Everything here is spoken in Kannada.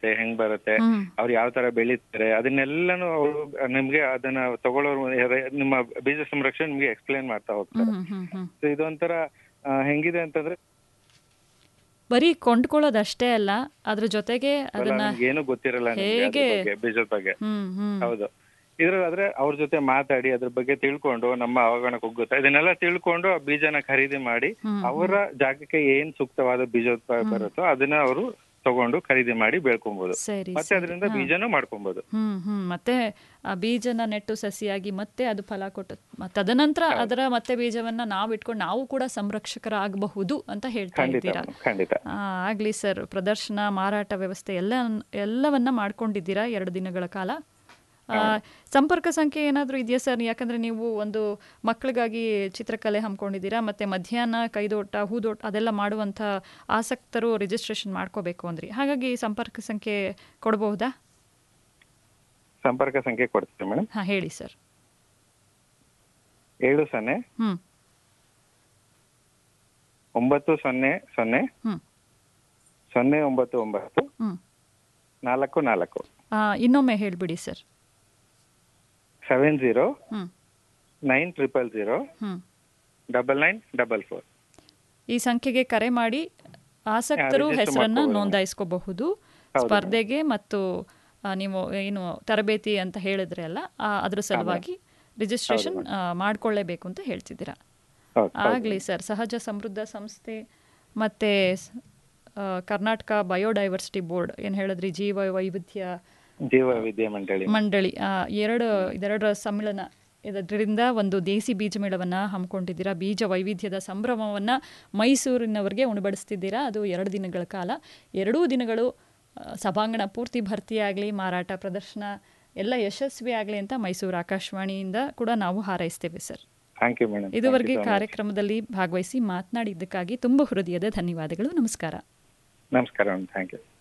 ಬರುತ್ತೆ ಹೆಂಗ್ ಬರುತ್ತೆ ಹ್ಮ್ ಅವ್ರು ಯಾವ ತರ ಬೆಳೀತಾರೆ ಅದನ್ನೆಲ್ಲಾನು ಅವರು ನಿಮ್ಗೆ ಅದನ್ನ ತಗೊಳ್ಳೋರು ಯಾರೇ- ನಿಮ್ಮ ಬೀಜ ಸಂರಕ್ಷಣೆ ನಿಮ್ಗೆ ಎಕ್ಸ್ಪ್ಲೇನ್ ಮಾಡ್ತಾ ಹೋಗ್ತಾರೆ ಹ್ಮ್ ಹ್ಮ್ ಹ್ಮ್ So ಇದೊಂಥರ ಆ, ಹೆಂಗಿದೆ ಅಂತಂದ್ರೆ ಬರೀ ಕೊಂಡ್ಕೊಳ್ಳೋದಷ್ಟೇ ಅಲ್ಲ ಅದ್ರ ಜೊತೆಗೆ ಅದನ್ನ ನಿಮ್ಗೆ ಏನು ಗೊತ್ತಿರಲ್ಲ ನಿಮ್ಗೆ ಅದ್ರ ಹೇಗೆ- ಬಗ್ಗೆ, ಬೀಜದ ಬಗ್ಗೆ ಹ್ಮ್ ಹ್ಮ್ ಹೌದು ಇದ್ರಾದ್ರೆ ಅವ್ರ ಜೊತೆ ಮಾತಾಡಿ ಅದ್ರ ಬಗ್ಗೆ ತಿಳ್ಕೊಂಡು ನಮ್ಮ ಅವಗಣ ಕುಗ್ಗುತ್ತೆ ಇದನ್ನೆಲ್ಲ ತಿಳ್ಕೊಂಡು ಆ ಬೀಜನ ಖರೀದಿ ಮಾಡಿ ಹ್ಮ್. ಅವರ ಜಾಗಕ್ಕೆ ಏನ್ ಸೂಕ್ತವಾದ ಬೀಜೋತ್ಪಾದ ಬರುತ್ತೋ ಅದನ್ನ ಅವರು ತಗೊಂಡು ಖರೀದಿ ಮಾಡಿ ಬೆಳ್ಕೊಬಹುದು ಸರಿ ಮತ್ತೆ ಸರಿ. ಅದರಿಂದ ಹಾ. ಬೀಜನೂ ಮಾಡ್ಕೊಬಹುದು ಹ್ಮ್ ಹ್ಮ್ ಮತ್ತೆ ಆ ಬೀಜನ ನೆಟ್ಟು ಸಸಿಯಾಗಿ ಮತ್ತೆ ಅದು ಫಲ ಕೊಟ್ಟು ಮ- ತದನಂತರ ಅದರ ಮತ್ತೆ ಬೀಜವನ್ನ ನಾವು ಇಟ್ಕೊಂಡು ನಾವು ಕೂಡ ಸಂರಕ್ಷಕರಾಗಬಹುದು ಅಂತ ಹೇಳ್ತಾ ಖಂಡಿತ ಇದ್ದೀರಾ madam, ಖಂಡಿತ ಆ, ಆಗ್ಲಿ ಸರ್ ಪ್ರದರ್ಶನ ಮಾರಾಟ ವ್ಯವಸ್ಥೆ ಎಲ್ಲ ಎಲ್ಲವನ್ನ ಮಾಡ್ಕೊಂಡಿದ್ದೀರಾ ಎರಡು ದಿನಗಳ ಕಾಲ ಆ, ಸಂಪರ್ಕ ಸಂಖ್ಯೆ ಏನಾದರೂ ಇದೆಯಾ ಸರ್ ಯಾಕಂದ್ರೆ ನೀವು ಒಂದು ಮಕ್ಕಳಿಗಾಗಿ ಚಿತ್ರಕಲೆ ಹಮ್ಮಿಕೊಂಡಿದ್ದೀರಾ ಮತ್ತೆ ಮಧ್ಯಾಹ್ನ ಕೈದೋಟ ಹೂದೋಟ ಅದೆಲ್ಲ ಮಾಡುವಂಥ ಆಸಕ್ತರು ರಿಜಿಸ್ಟ್ರೇಷನ್ ಮಾಡ್ಕೋಬೇಕು ಅಂದ್ರಿ ಹಾಗಾಗಿ ಸಂಪರ್ಕ ಸಂಖ್ಯೆ ಕೊಡಬಹುದಾ ಸಂಪರ್ಕ ಸಂಖ್ಯೆ ಕೊಡ್ತೀವಿ ಮೇಡಮ್ ಹಾಂ ಹೇಳಿ ಸರ್ ಏಳು ಸೊನ್ನೆ ಹ್ಞೂ ಒಂಬತ್ತು ಸೊನ್ನೆ ಸೊನ್ನೆ ಹ್ಞೂ ಸೊನ್ನೆ ಒಂಬತ್ತು ಒಂಬತ್ತು ಹ್ಞೂ ನಾಲ್ಕು ನಾಲ್ಕು ಇನ್ನೊಮ್ಮೆ ಹೇಳಿಬಿಡಿ ಸರ್ ಸೆವೆನ್ ಜೀರೋ ಹ್ಞೂ ನೈನ್ ಟ್ರಿಪಲ್ ಜೀರೋ ಹ್ಞೂ ಡಬಲ್ ನೈನ್ ಡಬಲ್ ಫೋರ್ ಈ ಸಂಖ್ಯೆಗೆ ಕರೆ ಮಾಡಿ ಆಸಕ್ತರು register ಹೆಸರನ್ನ ಮಾಡ್ಕೋಬೋದು. ನೋಂದಾಯಿಸ್ಕೋಬಹುದು ಸ್ಪರ್ಧೆಗೆ ಮತ್ತು ಆ, ನೀವು ಏನು ತರಬೇತಿ ಅಂತ ಹೇಳಿದ್ರೆ ಅಲ್ಲ ಆ, ಅದ್ರ ಸಲುವಾಗಿ ರಿಜಿಸ್ಟ್ರೇಷನ್ ಮಾಡ್ಕೊಳ್ಳೇಬೇಕು ಅಂತ ಹೇಳ್ತಿದ್ದೀರಾ ಹೌದು ಆಗಲಿ ಸರ್ ಸಹಜ ಸಮೃದ್ಧ ಸಂಸ್ಥೆ ಮತ್ತು ಕರ್ನಾಟಕ ಬಯೋಡೈವರ್ಸಿಟಿ ಬೋರ್ಡ್ ಏನು ಹೇಳಿದ್ರಿ ಜೀವ ವೈವಿಧ್ಯ ಜೀವ ವಿದ್ಯಾ ಮಂಡಳಿ ಮಂಡಳಿ ಆ, ಎರಡು ಇದೆರಡರ ಸಮ್ಮಿಳನ ಇದರಿಂದ ಒಂದು ದೇಸಿ ಬೀಜ ಮೇಳವನ್ನು ಹಮ್ಮಿಕೊಂಡಿದ್ದೀರಾ ಬೀಜ ವೈವಿಧ್ಯದ ಸಂಭ್ರಮವನ್ನು ಮೈಸೂರಿನವರಿಗೆ ಉಣಬಡಿಸ್ತಿದ್ದೀರಾ ಅದು ಎರಡು ದಿನಗಳ ಕಾಲ ಎರಡೂ ದಿನಗಳು ಆ, ಸಭಾಂಗಣ ಪೂರ್ತಿ ಭರ್ತಿಯಾಗಲಿ ಮಾರಾಟ ಪ್ರದರ್ಶನ ಎಲ್ಲ ಯಶಸ್ವಿ ಆಗಲಿ ಅಂತ ಮೈಸೂರು ಆಕಾಶವಾಣಿಯಿಂದ ಕೂಡ ನಾವು ಹಾರೈಸ್ತೇವೆ ಸರ್ ಥ್ಯಾಂಕ್ ಯು ಮೇಡಮ್ ಇದುವರೆಗೆ ಕಾರ್ಯಕ್ರಮದಲ್ಲಿ ಭಾಗವಹಿಸಿ ಮಾತನಾಡಿದ್ದಕ್ಕಾಗಿ ತುಂಬ ಹೃದಯದ ಧನ್ಯವಾದಗಳು ನಮಸ್ಕಾರ ನಮಸ್ಕಾರ ಥ್ಯಾಂಕ್ ಯು